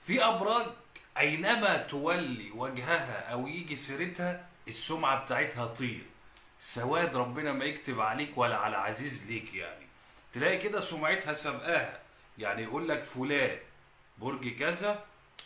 في ابراج اينما تولي وجهها او يجي سيرتها السمعه بتاعتها طير سواد ربنا ما يكتب عليك ولا على عزيز ليك يعني تلاقي كده سمعتها سابقاها يعني يقول لك فلان برج كذا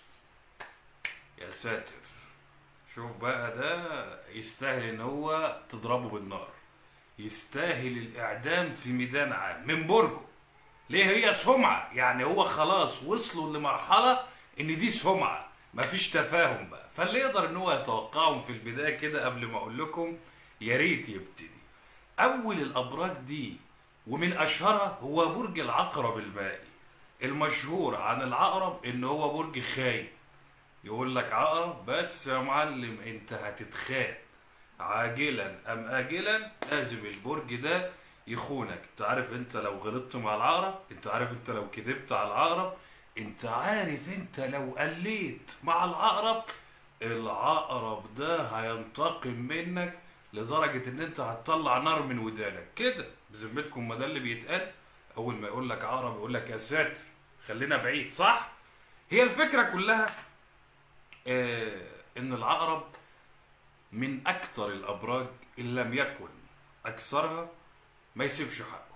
يا ساتر شوف بقى ده يستاهل ان هو تضربه بالنار يستاهل الاعدام في ميدان عام من برجه ليه هي سمعه يعني هو خلاص وصلوا لمرحله ان دي سمعه مفيش تفاهم بقى فاللي يقدر ان هو يتوقعهم في البدايه كده قبل ما اقول لكم يا ريت يبتدي اول الابراج دي ومن اشهرها هو برج العقرب المائي المشهور عن العقرب ان هو برج خاين يقول لك عقرب بس يا معلم انت هتتخان عاجلا ام اجلا لازم البرج ده يخونك انت عارف انت لو غلطت مع العقرب انت عارف انت لو كذبت على العقرب انت عارف انت لو قليت مع العقرب العقرب ده هينتقم منك لدرجة ان انت هتطلع نار من ودانك كده بذمتكم ما ده اللي بيتقال اول ما يقول لك عقرب يقول لك يا ساتر خلينا بعيد صح هي الفكرة كلها آه ان العقرب من اكثر الابراج ان لم يكن اكثرها ما يسيبش حقه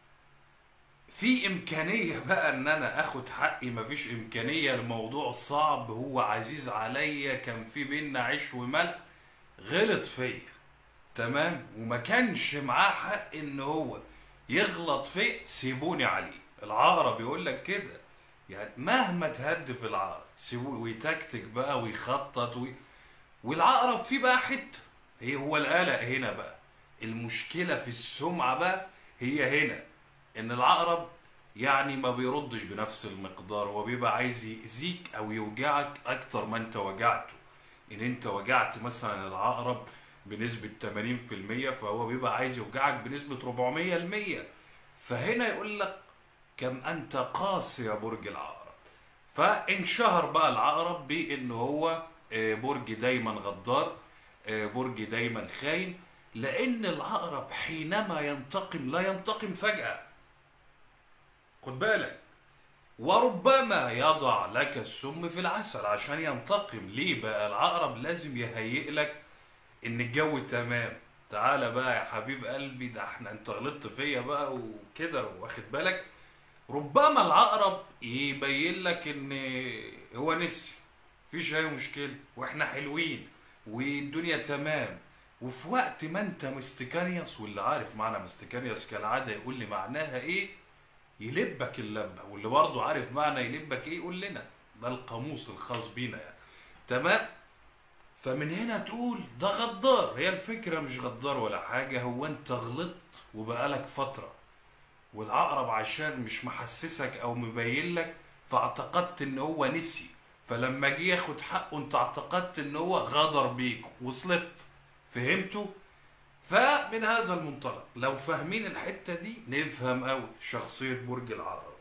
في امكانيه بقى ان انا اخد حقي مفيش امكانيه الموضوع صعب هو عزيز عليا كان في بينا عيش وملح غلط فيا تمام وما كانش معاه حق ان هو يغلط فيا سيبوني عليه العقرب يقول لك كده يعني مهما تهدف العقرب سيبوه ويتكتك بقى ويخطط وي... والعقرب فيه بقى حته هي هو القلق هنا بقى المشكله في السمعه بقى هي هنا ان العقرب يعني ما بيردش بنفس المقدار هو بيبقى عايز يأذيك او يوجعك اكتر ما انت وجعته ان انت وجعت مثلا العقرب بنسبة 80% فهو بيبقى عايز يوجعك بنسبة 400% فهنا يقول لك كم انت قاسي يا برج العقرب فانشهر بقى العقرب بان هو برج دايما غدار برج دايما خاين لان العقرب حينما ينتقم لا ينتقم فجأة خد بالك وربما يضع لك السم في العسل عشان ينتقم ليه بقى العقرب لازم يهيئ لك ان الجو تمام تعالى بقى يا حبيب قلبي ده احنا انت غلطت فيا بقى وكده واخد بالك ربما العقرب يبين لك ان هو نسي مفيش اي مشكله واحنا حلوين والدنيا تمام وفي وقت ما انت مستكانيوس واللي عارف معنى مستكانيوس كالعاده يقول لي معناها ايه يلبك اللبه واللي برضه عارف معنى يلبك ايه يقول لنا ده القاموس الخاص بينا يعني تمام فمن هنا تقول ده غدار هي الفكره مش غدار ولا حاجه هو انت غلطت وبقالك فتره والعقرب عشان مش محسسك او مبين لك فاعتقدت ان هو نسي فلما جه ياخد حقه انت اعتقدت ان هو غدر بيك وصلت فهمتوا فمن هذا المنطلق لو فاهمين الحتة دي نفهم قوي شخصية برج العقرب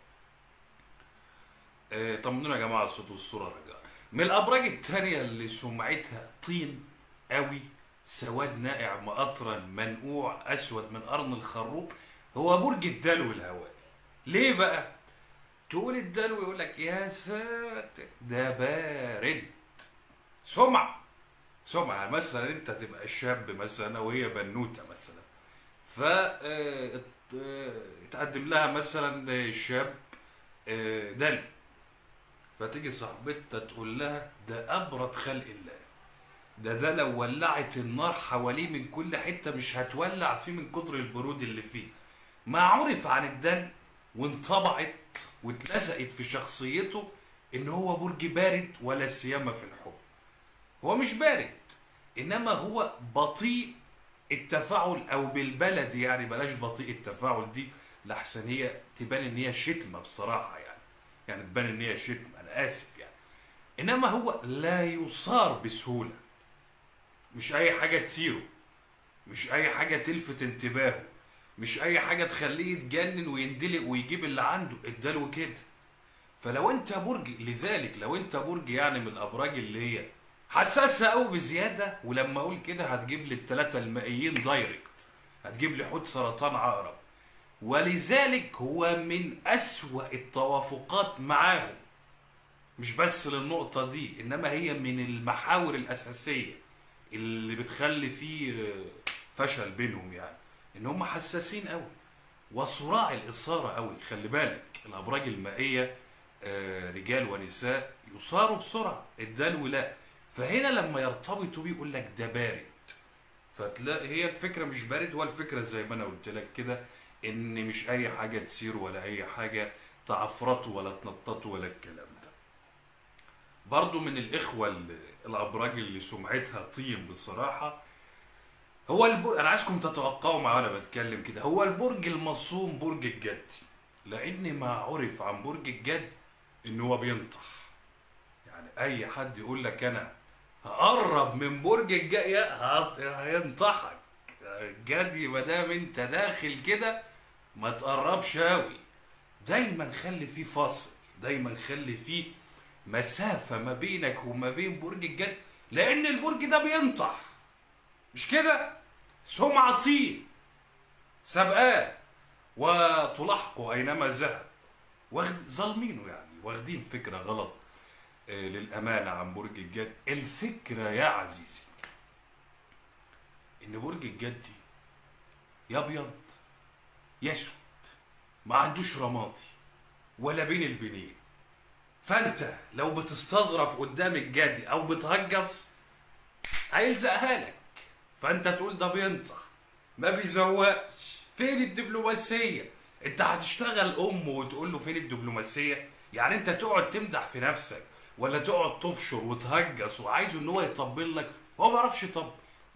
آه طمنونا يا جماعة الصوت والصورة رجاء من الأبراج التانية اللي سمعتها طين قوي سواد نائع مقطرا منقوع أسود من قرن الخروف هو برج الدلو الهوائي ليه بقى؟ تقول الدلو يقول لك يا ساتر ده بارد سمعة سمعة مثلا انت تبقى شاب مثلا وهي بنوتة مثلا ف تقدم لها مثلا شاب دلو فتيجي صاحبتها تقول لها ده ابرد خلق الله ده ده لو ولعت النار حواليه من كل حتة مش هتولع فيه من كتر البرود اللي فيه ما عرف عن الدلو وانطبعت واتلزقت في شخصيته ان هو برج بارد ولا سيما في الحب هو مش بارد انما هو بطيء التفاعل او بالبلد يعني بلاش بطيء التفاعل دي لحسن هي تبان ان هي شتمه بصراحه يعني يعني تبان ان هي شتمه انا اسف يعني انما هو لا يصار بسهوله مش اي حاجه تثيره مش اي حاجه تلفت انتباهه مش اي حاجه تخليه يتجنن ويندلق ويجيب اللي عنده اداله كده فلو انت برج لذلك لو انت برج يعني من الابراج اللي هي حساسه قوي بزياده ولما اقول كده هتجيب لي الثلاثه المائيين دايركت هتجيب لي حوت سرطان عقرب ولذلك هو من اسوا التوافقات معاهم مش بس للنقطة دي إنما هي من المحاور الأساسية اللي بتخلي فيه آه، فشل بينهم يعني إن هم حساسين قوي وصراع الإثارة قوي خلي بالك الأبراج المائية آه، رجال ونساء يصاروا بسرعة الدلو لا فهنا لما يرتبطوا بيه يقول لك ده بارد فتلاقي هي الفكرة مش بارد هو الفكرة زي ما أنا قلت لك كده إن مش أي حاجة تسير ولا أي حاجة تعفرطوا ولا تنططوا ولا الكلام ده برضو من الإخوة ال- الأبراج اللي سمعتها طين بصراحة هو البرج أنا عايزكم تتوقعوا معايا وأنا بتكلم كده هو البرج المصوم برج الجد لأن ما عرف عن برج الجد إن هو بينطح يعني أي حد يقول لك أنا هقرب من برج الجد هينطحك الجدي ما دام انت داخل كده ما تقربش قوي دايما خلي فيه فاصل دايما خلي فيه مسافة ما بينك وما بين برج الجد لأن البرج ده بينطح مش كده؟ سمعة طين سبقاه وتلاحقه أينما ذهب واخد ظالمينه يعني واخدين فكرة غلط آه، للأمانة عن برج الجد الفكرة يا عزيزي إن برج الجد يا أبيض يا أسود ما عندوش رمادي ولا بين البنين فأنت لو بتستظرف قدام الجدي أو بتهجص هيلزقها لك فأنت تقول ده بينطح ما بيزوقش فين الدبلوماسية انت هتشتغل ام وتقول له فين الدبلوماسية يعني انت تقعد تمدح في نفسك ولا تقعد تفشر وتهجس وعايزه ان هو يطبل لك هو ما بيعرفش يطبل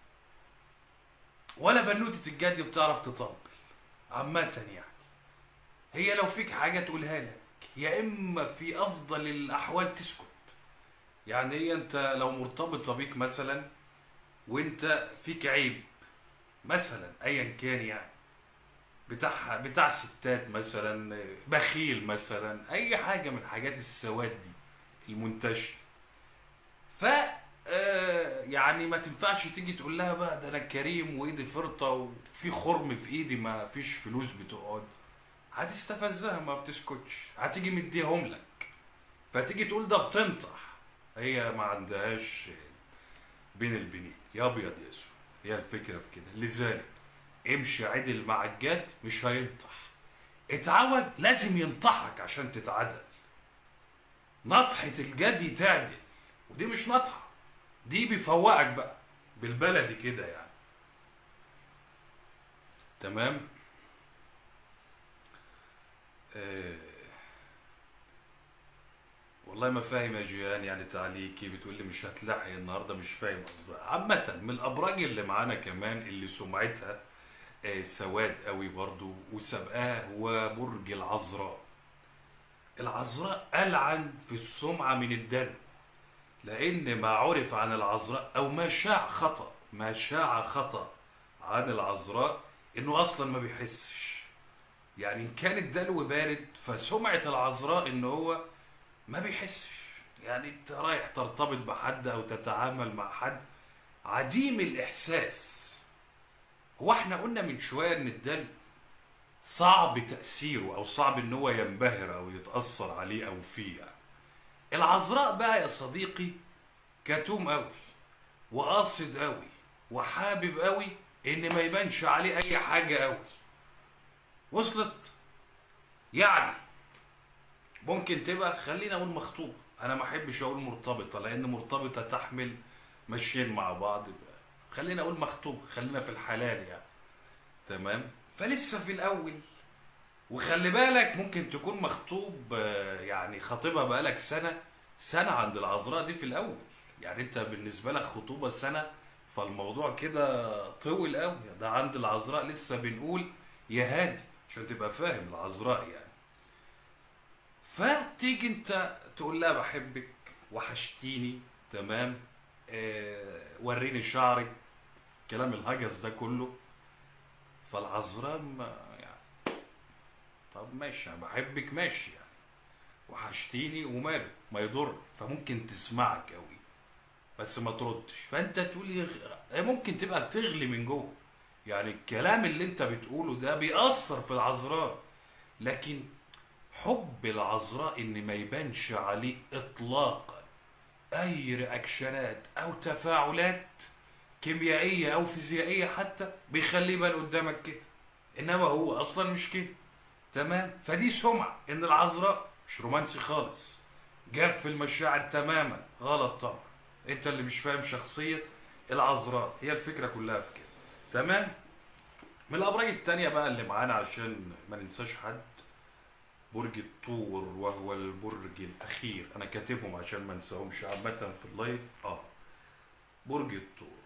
ولا بنوتة الجدي بتعرف تطبل عامة يعني هي لو فيك حاجة تقولها لك يا اما في افضل الاحوال تسكت يعني هي انت لو مرتبطة بيك مثلا وانت فيك عيب مثلا ايا كان يعني بتاع بتاع ستات مثلا بخيل مثلا اي حاجه من حاجات السواد دي المنتشره ف آه، يعني ما تنفعش تيجي تقول لها بقى ده انا كريم وايدي فرطه وفي خرم في ايدي ما فيش فلوس بتقعد هتستفزها ما بتسكتش هتيجي مديهم لك فتيجي تقول ده بتنطح هي ما عندهاش بين البنين يا ابيض يا اسود هي الفكره في كده لذلك امشي عدل مع الجد مش هينطح اتعود لازم ينطحك عشان تتعدل نطحة الجدي تعدل ودي مش نطحة دي بيفوقك بقى بالبلدي كده يعني تمام آه. والله ما فاهم يا جيران يعني تعليقي بتقول لي مش هتلاحي النهارده مش فاهم قصدها عامة من الابراج اللي معانا كمان اللي سمعتها آه، سواد قوي برضو وسبقاه هو برج العذراء العذراء ألعن في السمعة من الدلو لأن ما عرف عن العذراء أو ما شاع خطأ ما شاع خطأ عن العذراء إنه أصلا ما بيحسش يعني إن كان الدلو بارد فسمعة العذراء إن هو ما بيحسش يعني أنت رايح ترتبط بحد أو تتعامل مع حد عديم الإحساس هو احنا قلنا من شويه ان الدلو صعب تاثيره او صعب ان هو ينبهر او يتاثر عليه او فيه يعني. العذراء بقى يا صديقي كتوم قوي وقاصد قوي وحابب قوي ان ما يبانش عليه اي حاجه قوي وصلت يعني ممكن تبقى خلينا اقول مخطوبه انا ما احبش اقول مرتبطه لان مرتبطه تحمل ماشيين مع بعض يبقى خلينا اقول مخطوب خلينا في الحلال يعني تمام فلسه في الاول وخلي بالك ممكن تكون مخطوب آه، يعني خطيبها بقالك سنه سنه عند العذراء دي في الاول يعني انت بالنسبه لك خطوبه سنه فالموضوع كده طول قوي ده عند العذراء لسه بنقول يا هادي عشان تبقى فاهم العذراء يعني فتيجي انت تقول لها بحبك وحشتيني تمام آه وريني شعري كلام الهجس ده كله فالعذراء ما يعني طب ماشي انا بحبك ماشي يعني وحشتيني وماله ما يضر فممكن تسمعك قوي بس ما تردش فانت تقول يغ- هي ممكن تبقى بتغلي من جوه يعني الكلام اللي انت بتقوله ده بيأثر في العذراء لكن حب العذراء ان ما يبانش عليه اطلاقا اي رياكشنات او تفاعلات كيميائيه او فيزيائيه حتى بيخليه يبان قدامك كده انما هو اصلا مش كده تمام فدي سمعه ان العذراء مش رومانسي خالص جف المشاعر تماما غلط طبعا انت اللي مش فاهم شخصيه العذراء هي الفكره كلها في كده تمام من الابراج التانية بقى اللي معانا عشان ما ننساش حد برج الطور وهو البرج الاخير انا كاتبهم عشان ما انساهمش عامه في اللايف اه برج الطور